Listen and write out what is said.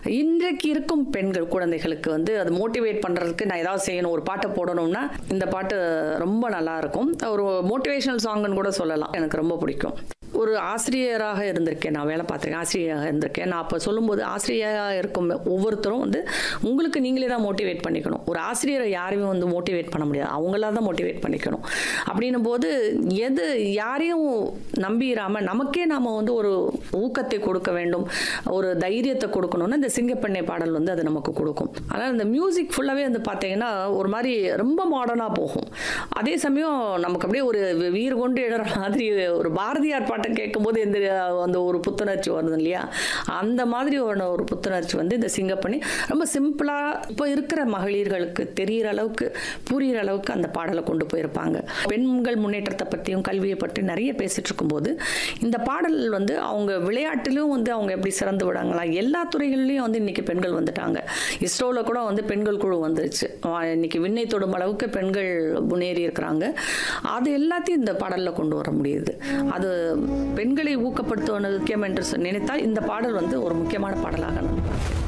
இன்றைக்கு இருக்கும் பெண்கள் குழந்தைகளுக்கு வந்து அது மோட்டிவேட் பண்றதுக்கு நான் ஏதாவது செய்யணும் ஒரு பாட்டை போடணும்னா இந்த பாட்டு ரொம்ப நல்லா இருக்கும் ஒரு மோட்டிவேஷனல் சாங்னு கூட சொல்லலாம் எனக்கு ரொம்ப பிடிக்கும் ஒரு ஆசிரியராக இருந்திருக்கேன் நான் வேலை பார்த்துருக்கேன் ஆசிரியராக இருந்திருக்கேன் நான் அப்போ சொல்லும்போது ஆசிரியராக இருக்கும் ஒவ்வொருத்தரும் வந்து உங்களுக்கு நீங்களே தான் மோட்டிவேட் பண்ணிக்கணும் ஒரு ஆசிரியரை யாரையும் வந்து மோட்டிவேட் பண்ண முடியாது அவங்களா தான் மோட்டிவேட் பண்ணிக்கணும் அப்படின்னும் போது எது யாரையும் நம்பிடாம நமக்கே நாம வந்து ஒரு ஊக்கத்தை கொடுக்க வேண்டும் ஒரு தைரியத்தை கொடுக்கணும்னா இந்த சிங்கப்பெண்ணை பாடல் வந்து அது நமக்கு கொடுக்கும் ஆனால் இந்த மியூசிக் ஃபுல்லாகவே வந்து பார்த்தீங்கன்னா ஒரு மாதிரி ரொம்ப மாடர்னாக போகும் அதே சமயம் நமக்கு அப்படியே ஒரு வீர் கொண்டு எழுற மாதிரி ஒரு பாரதியார் பாட்டை கேட்கும்போது எந்த அந்த ஒரு புத்துணர்ச்சி வருது இல்லையா அந்த மாதிரி ஒரு ஒரு புத்துணர்ச்சி வந்து இந்த சிங்கப்பண்ணி ரொம்ப சிம்பிளாக இப்போ இருக்கிற மகளிர்களுக்கு தெரிகிற அளவுக்கு புரிகிற அளவுக்கு அந்த பாடலை கொண்டு போயிருப்பாங்க பெண்கள் முன்னேற்றத்தை பற்றியும் கல்வியை பற்றி நிறைய பேசிட்டு இருக்கும்போது இந்த பாடல் வந்து அவங்க விளையாட்டிலும் வந்து அவங்க எப்படி சிறந்து விடாங்களா எல்லா துறைகள்லையும் வந்து இன்னைக்கு பெண்கள் வந்துட்டாங்க இஸ்ரோவில் கூட வந்து பெண்கள் குழு வந்துருச்சு ஆ, இன்னைக்கு விண்ணை தொடும் அளவுக்கு பெண்கள் முன்னேறி இருக்கிறாங்க அது எல்லாத்தையும் இந்த பாடலில் கொண்டு வர முடியுது அது பெண்களை ஊக்கப்படுத்துவது முக்கியம் என்று சொ- நினைத்தால் இந்த பாடல் வந்து ஒரு முக்கியமான பாடலாக நான் பார்க்கிறேன்.